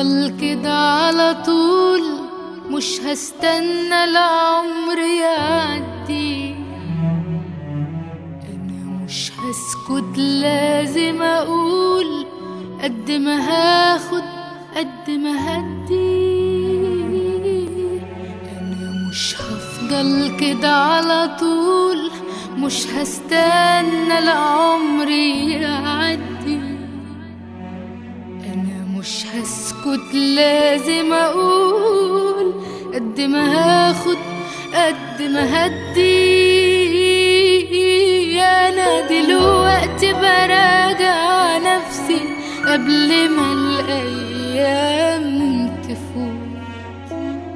هفضل كده على طول مش هستنى العمر يعدي انا مش هسكت لازم اقول قد ما هاخد قد ما هدي انا مش هفضل كده على طول مش هستنى العمر يعدي انا مش هسكت لازم اقول قد ما هاخد قد ما هدي انا دلوقتي براجع نفسي قبل ما الايام تفوت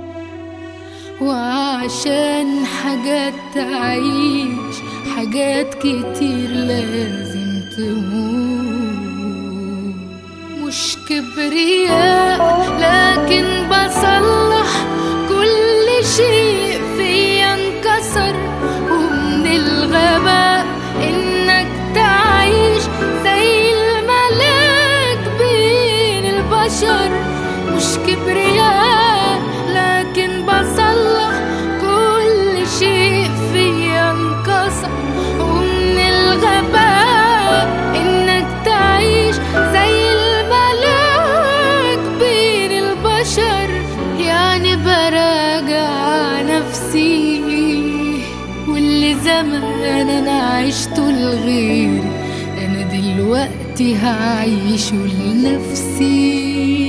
وعشان حاجات تعيش حاجات كتير لازم تموت مش كبرياء لكن بصلح كل شيء فيا انكسر ومن الغباء انك تعيش زي الملاك بين البشر مش كبرياء لكن بصلح كل شيء فيا انكسر ومن الغباء انك تعيش زي الملاك بين البشر يعني براجع نفسي واللي زمان انا عشته لغيري انا دلوقتي هعيشه لنفسي